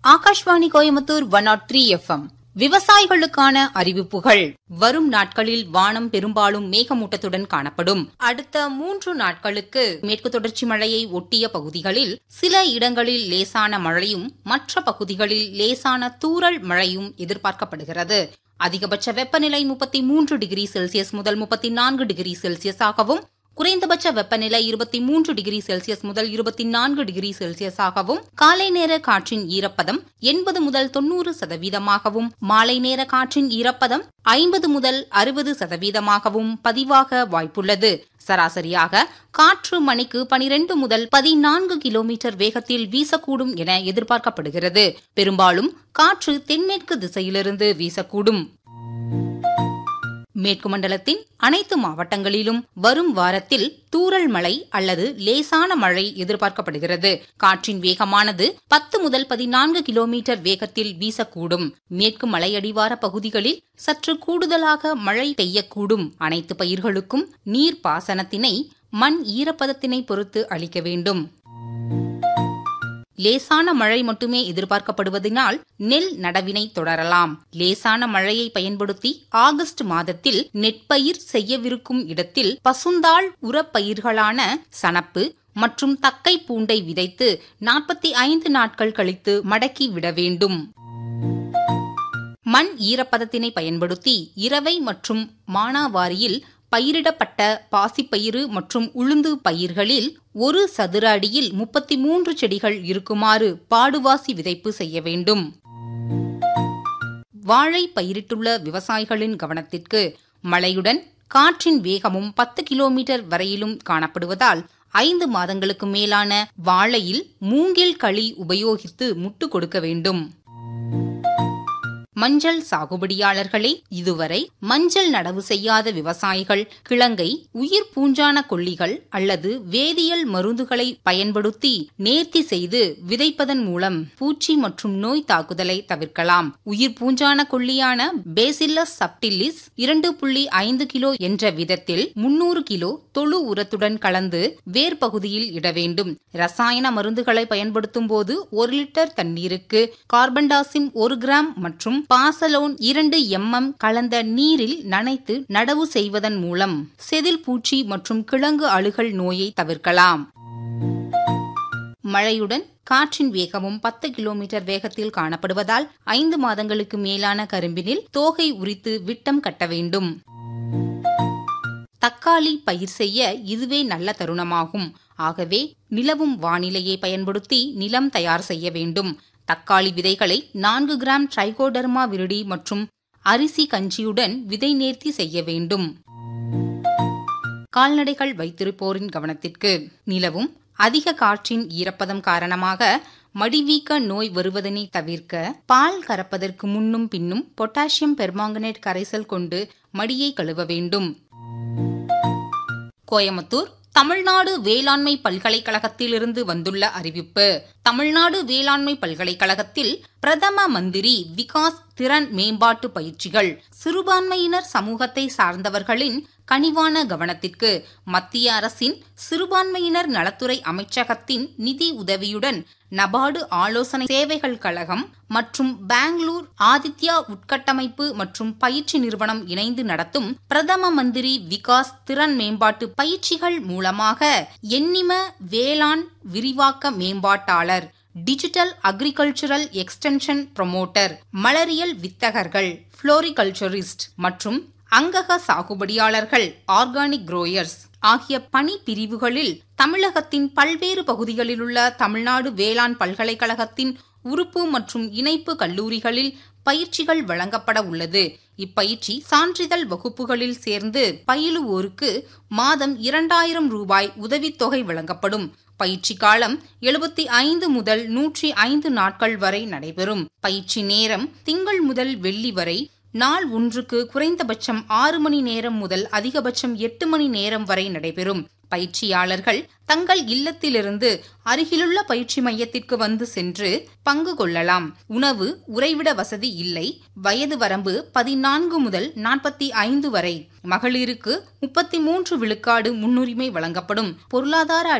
Akashvani Coimbatore one nought three FM விவசாயிகளுக்கான அறிவிப்புகள் வரும் நாட்களில் வானம் பெரும்பாலும் மேகமூட்டத்துடன் காணப்படும் அடுத்த மூன்று நாட்களுக்கு மேற்கு தொடர்ச்சி மழையை ஒட்டிய பகுதிகளில் சில இடங்களில் லேசான மழையும் மற்ற பகுதிகளில் லேசான தூறல் மழையும் எதிர்பார்க்கப்படுகிறது அதிகபட்ச வெப்பநிலை முப்பத்தி மூன்று டிகிரி செல்சியஸ் முதல் முப்பத்தி நான்கு டிகிரி செல்சியஸாகவும் குறைந்தபட்ச வெப்பநிலை இருபத்தி மூன்று டிகிரி செல்சியஸ் முதல் இருபத்தி நான்கு டிகிரி செல்சியஸாகவும் காலை நேர காற்றின் ஈரப்பதம் எண்பது முதல் தொன்னூறு சதவீதமாகவும் மாலை நேர காற்றின் ஈரப்பதம் ஐம்பது முதல் அறுபது சதவீதமாகவும் பதிவாக வாய்ப்புள்ளது சராசரியாக காற்று மணிக்கு பனிரெண்டு முதல் பதினான்கு கிலோமீட்டர் வேகத்தில் வீசக்கூடும் என எதிர்பார்க்கப்படுகிறது பெரும்பாலும் காற்று தென்மேற்கு திசையிலிருந்து வீசக்கூடும் மேற்கு மண்டலத்தின் அனைத்து மாவட்டங்களிலும் வரும் வாரத்தில் தூறல் மழை அல்லது லேசான மழை எதிர்பார்க்கப்படுகிறது காற்றின் வேகமானது பத்து முதல் பதினான்கு கிலோமீட்டர் வேகத்தில் வீசக்கூடும் மேற்கு மலையடிவார பகுதிகளில் சற்று கூடுதலாக மழை பெய்யக்கூடும் அனைத்து பயிர்களுக்கும் நீர் பாசனத்தினை மண் ஈரப்பதத்தினை பொறுத்து அளிக்க வேண்டும் லேசான மழை மட்டுமே எதிர்பார்க்கப்படுவதனால் நெல் நடவினை தொடரலாம் லேசான மழையை பயன்படுத்தி ஆகஸ்ட் மாதத்தில் நெற்பயிர் செய்யவிருக்கும் இடத்தில் பசுந்தாள் உரப்பயிர்களான சணப்பு மற்றும் தக்கை பூண்டை விதைத்து நாற்பத்தி ஐந்து நாட்கள் கழித்து மடக்கி விட வேண்டும் மண் ஈரப்பதத்தினை பயன்படுத்தி இரவை மற்றும் மானாவாரியில் பயிரிடப்பட்ட பாசிப்பயிறு மற்றும் உளுந்து பயிர்களில் ஒரு சதுர அடியில் முப்பத்தி மூன்று செடிகள் இருக்குமாறு பாடுவாசி விதைப்பு செய்ய வேண்டும் வாழை பயிரிட்டுள்ள விவசாயிகளின் கவனத்திற்கு மழையுடன் காற்றின் வேகமும் பத்து கிலோமீட்டர் வரையிலும் காணப்படுவதால் ஐந்து மாதங்களுக்கு மேலான வாழையில் மூங்கில் களி உபயோகித்து முட்டு கொடுக்க வேண்டும் மஞ்சள் சாகுபடியாளர்களே இதுவரை மஞ்சள் நடவு செய்யாத விவசாயிகள் கிழங்கை உயிர் பூஞ்சான கொல்லிகள் அல்லது வேதியியல் மருந்துகளை பயன்படுத்தி நேர்த்தி செய்து விதைப்பதன் மூலம் பூச்சி மற்றும் நோய் தாக்குதலை தவிர்க்கலாம் உயிர் பூஞ்சான கொல்லியான பேசில்லஸ் சப்டில்லிஸ் இரண்டு புள்ளி ஐந்து கிலோ என்ற விதத்தில் முன்னூறு கிலோ தொழு உரத்துடன் கலந்து வேர் பகுதியில் இட வேண்டும் ரசாயன மருந்துகளை பயன்படுத்தும் போது ஒரு லிட்டர் தண்ணீருக்கு கார்பன்டாசிம் ஒரு கிராம் மற்றும் பாசலோன் இரண்டு எம்எம் கலந்த நீரில் நனைத்து நடவு செய்வதன் மூலம் செதில் பூச்சி மற்றும் கிழங்கு அழுகல் நோயை தவிர்க்கலாம் மழையுடன் காற்றின் வேகமும் பத்து கிலோமீட்டர் வேகத்தில் காணப்படுவதால் ஐந்து மாதங்களுக்கு மேலான கரும்பினில் தோகை உரித்து விட்டம் கட்ட வேண்டும் தக்காளி பயிர் செய்ய இதுவே நல்ல தருணமாகும் ஆகவே நிலவும் வானிலையை பயன்படுத்தி நிலம் தயார் செய்ய வேண்டும் தக்காளி விதைகளை நான்கு கிராம் ட்ரைகோடர்மா விருடி மற்றும் அரிசி கஞ்சியுடன் விதை நேர்த்தி செய்ய வேண்டும் கால்நடைகள் வைத்திருப்போரின் கவனத்திற்கு நிலவும் அதிக காற்றின் ஈரப்பதம் காரணமாக மடிவீக்க நோய் வருவதனை தவிர்க்க பால் கறப்பதற்கு முன்னும் பின்னும் பொட்டாசியம் பெர்மாங்கனேட் கரைசல் கொண்டு மடியை கழுவ வேண்டும் கோயமுத்தூர் தமிழ்நாடு வேளாண்மை பல்கலைக்கழகத்திலிருந்து வந்துள்ள அறிவிப்பு தமிழ்நாடு வேளாண்மை பல்கலைக்கழகத்தில் பிரதம மந்திரி விகாஸ் திறன் மேம்பாட்டு பயிற்சிகள் சிறுபான்மையினர் சமூகத்தை சார்ந்தவர்களின் கனிவான கவனத்திற்கு மத்திய அரசின் சிறுபான்மையினர் நலத்துறை அமைச்சகத்தின் நிதி உதவியுடன் நபார்டு ஆலோசனை சேவைகள் கழகம் மற்றும் பெங்களூர் ஆதித்யா உட்கட்டமைப்பு மற்றும் பயிற்சி நிறுவனம் இணைந்து நடத்தும் பிரதம மந்திரி விகாஸ் திறன் மேம்பாட்டு பயிற்சிகள் மூலமாக எண்ணிம வேளாண் விரிவாக்க மேம்பாட்டாளர் டிஜிட்டல் அக்ரிகல்ச்சரல் எக்ஸ்டென்ஷன் ப்ரொமோட்டர் மலரியல் வித்தகர்கள் புளோரிகல்ச்சரிஸ்ட் மற்றும் அங்கக சாகுபடியாளர்கள் ஆர்கானிக் குரோயர்ஸ் ஆகிய பணி பிரிவுகளில் தமிழகத்தின் பல்வேறு பகுதிகளிலுள்ள தமிழ்நாடு வேளாண் பல்கலைக்கழகத்தின் உறுப்பு மற்றும் இணைப்பு கல்லூரிகளில் பயிற்சிகள் வழங்கப்பட உள்ளது இப்பயிற்சி சான்றிதழ் வகுப்புகளில் சேர்ந்து பயிலுவோருக்கு மாதம் இரண்டாயிரம் ரூபாய் உதவித்தொகை வழங்கப்படும் பயிற்சி காலம் எழுபத்தி ஐந்து முதல் நூற்றி ஐந்து நாட்கள் வரை நடைபெறும் பயிற்சி நேரம் திங்கள் முதல் வெள்ளி வரை நாள் ஒன்றுக்கு குறைந்தபட்சம் ஆறு மணி நேரம் முதல் அதிகபட்சம் எட்டு மணி நேரம் வரை நடைபெறும் பயிற்சியாளர்கள் தங்கள் இல்லத்திலிருந்து அருகிலுள்ள பயிற்சி மையத்திற்கு வந்து சென்று பங்கு கொள்ளலாம் உணவு உறைவிட வசதி இல்லை வயது வரம்பு பதினான்கு முதல் நாற்பத்தி ஐந்து வரை மகளிருக்கு முப்பத்தி மூன்று விழுக்காடு முன்னுரிமை வழங்கப்படும் பொருளாதார